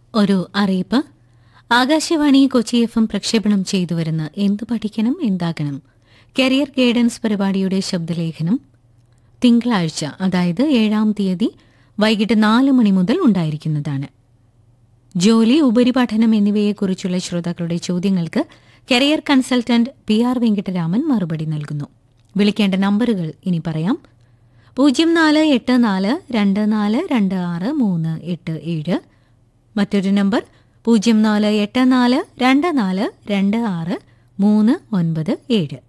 ഒരു അറിയിപ്പ് Akashvani Kochi F M പ്രക്ഷേപണം ചെയ്തു വരുന്ന എന്തു പഠിക്കണം എന്താകണം കരിയർ ഗൈഡൻസ് പരിപാടിയുടെ ശബ്ദലേഖനം തിങ്കളാഴ്ച അതായത് ഏഴാം തീയതി വൈകിട്ട് നാല് മണി മുതൽ ഉണ്ടായിരിക്കുന്നതാണ് ജോലി ഉപരിപഠനം എന്നിവയെക്കുറിച്ചുള്ള ശ്രോതാക്കളുടെ ചോദ്യങ്ങൾക്ക് career consultant P R Venkitaraman മറുപടി നൽകുന്നു വിളിക്കേണ്ട നമ്പറുകൾ ഇനി പറയാം പൂജ്യം നാല് എട്ട് നാല് രണ്ട് നാല് രണ്ട് ആറ് മൂന്ന് എട്ട് ഏഴ് മറ്റൊരു നമ്പർ പൂജ്യം നാല് എട്ട് നാല് രണ്ട് നാല് രണ്ട് ആറ് മൂന്ന് ഒൻപത് ഏഴ്